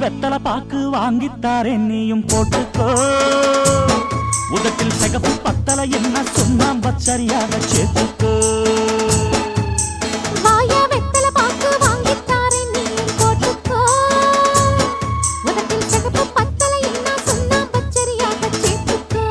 வெத்தல பாக்கு வாங்கித்தாரே நீயும் போட்டுக்கோ உதட்டில் சிகப்பு பத்தல என்ன சுண்ணாம்ப சரியாக சேர்த்துக்கோ வாயா வெத்தல பாக்கு வாங்கித்தாரே நீயும் போட்டுக்கோ உதட்டில் சிகப்பு பத்தலை என்ன சுண்ணாம்பு சரியாக சேர்த்துக்கோ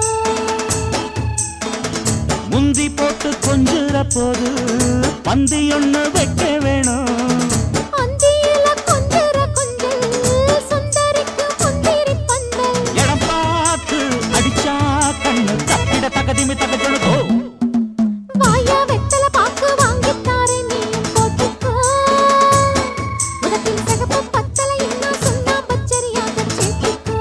முந்தி போட்டு கொஞ்சுற போது பந்தி ஒண்ணு வைக்க வேணும் அந்தியில கொஞ்சர கொஞ்சல் சுந்தரிக்கு முந்திரி பந்தல் இடம் பார்த்து அடிச்சா கண்ணு தப்பிட தகதிமி தகஜொழுதோ வாயா வெத்தல பாக்கு வாங்கித்தாரே நீயும் போட்டுக்கோ உதட்டில் சிகப்பு பத்தலை என்ன சுண்ணாம்பு சரியாக சேர்த்துக்கோ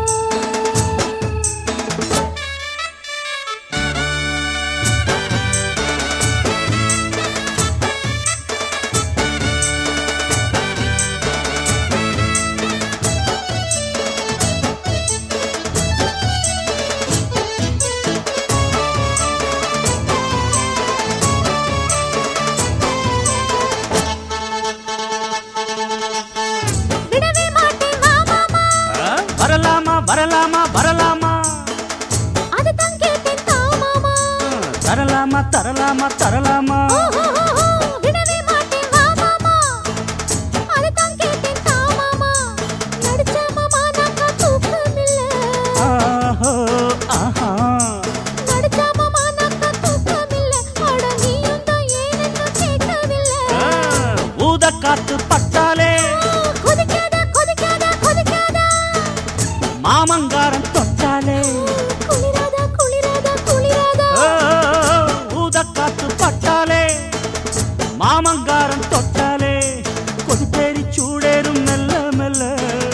விடவே மாட்டேன் வா மாமா வரலாமா வரலாமா வரலாமா அதுதான் கேட்டேன் தா மாமா தரலாமா தரலாமா தரலாமா ஓஹோஹோஹோ, விடவே மாட்டேன் வா மாமா அதுதான் கேட்டேன் தா மாமா நடிச்ச மாமா நாக்கா தூக்கமில்ல ஆஹோ, ஆஹா. நடிச்ச மாமா நாக்கா தூக்கமில்ல அட நீயும் தான் ஏனென்னு கேட்கவில்லை ஆ, ஊத காத்து பட்டாலே ஆ, கொதிக்காத கொதிக்காத கொதிக்காத மாமங்காரம் தொட்டாலே குளிராத குளிராத குளிராத ஓ, ஊத காத்து பட்டாலே மாமங்காரம் தொட்டாலே கொதிப்பேரி சூடேறும் மெல்ல மெல்ல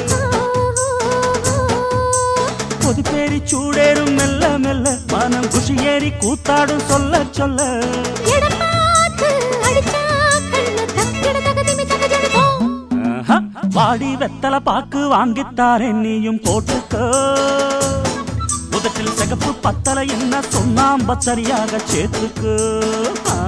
கொதிப்பேரி சூடேறும் மெல்ல மெல்ல மனம் குஷியேறி கூத்தாடும் சொல்ல சொல்ல இடம் பார்த்து அடிச்சா கண்ணு தக்கிட தகதிமி தகஜடுதோம் ஆஹா, வாடி வெத்தல பாக்கு வாங்கித்தாரே நீயும் போட்டுக்கோ உதட்டில் சிகப்பு பத்தல என்ன சொன்னாம்ப சரியாக சேர்த்துக்கு ஆ.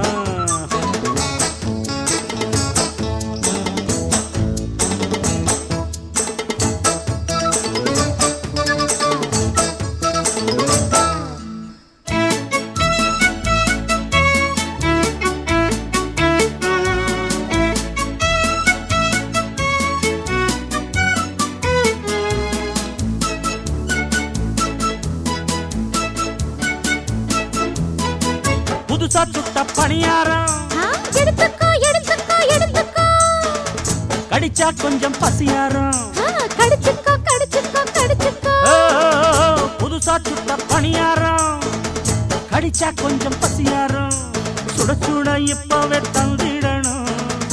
புதுசா சுட்ட பணியாரம் ஆ, எடுத்துக்கோ எடுத்துக்கோ எடுத்துக்கோ கடிச்சா கொஞ்சம் பசியாரம் ஆ, கடிச்சுக்கோ கடிச்சுக்கோ கடிச்சுக்கோ ஓ, புதுசா சுட்ட பணியாரம் கடிச்சா கொஞ்சம் பசியாரம் சுட சுட இப்பவே தந்திடணும்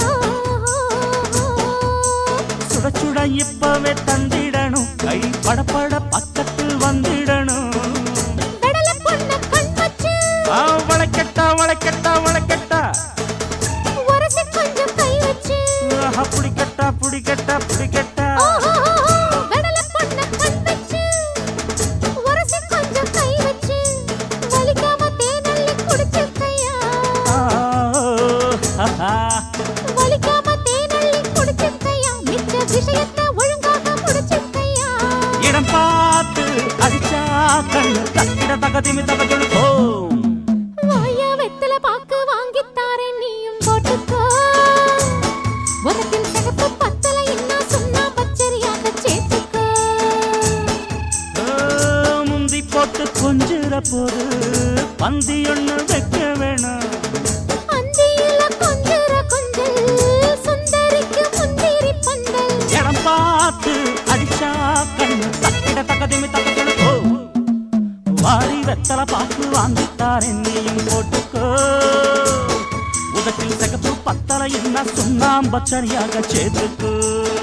சுட சுட இப்பவே தந்திடணும் கை படபட பக்கத்தில் வந்திடணும் கடலை பொண்ண கண் வச்சு ஆ, வளைக்கட்டா வளைக்கட்டா வளைக்கட்டா உரசி கொஞ்சம் கை வச்சு ஆஹா, புடிக்கட்டா புடிக்கட்டா புடிக்கட்டா கடலை பொண்ண கண் வச்சு உரசி கொஞ்சம் கை வச்சு வலிக்காம தேனள்ளி குடிச்சுக்கையா ஆ, ஆஹா. வலிக்காம தேனள்ளி குடிச்சுக்கையா மிச்ச விஷயத்தை ஒழுங்காக முடிச்சுக்கையா இடம் பார்த்து அடிச்சா கண்ணு தக்கிட தகதிமி தகஜொழுதோம் வாயா வெத்தல பாக்கு வாங்கித்தாரே நீயும் போட்டுக்கோ உனக்கில் சிகப்பு பத்தல என்ன சொன்னா பச்சரியாக சேர்த்துக்கோ ஓ, முந்தி போட்டு கொஞ்சுற போது பந்தி ஒண்ணு வைக்க வேணும் அந்தியில கொஞ்சர கொஞ்சல் சுந்தரிக்கு முந்திரி பந்தல் இடம் பார்த்து அடிச்சா கண்ணு தக்கிட தகதிமி தகஜொழுதோ வாரி வெத்தல பாக்கு வாங்கித்தாரே நீயும் போட்டுக்கோ உதட்டில் சிகப்பு பத்தல என்ன சுண்ணாம்ப சரியாக சேர்த்துக்கோ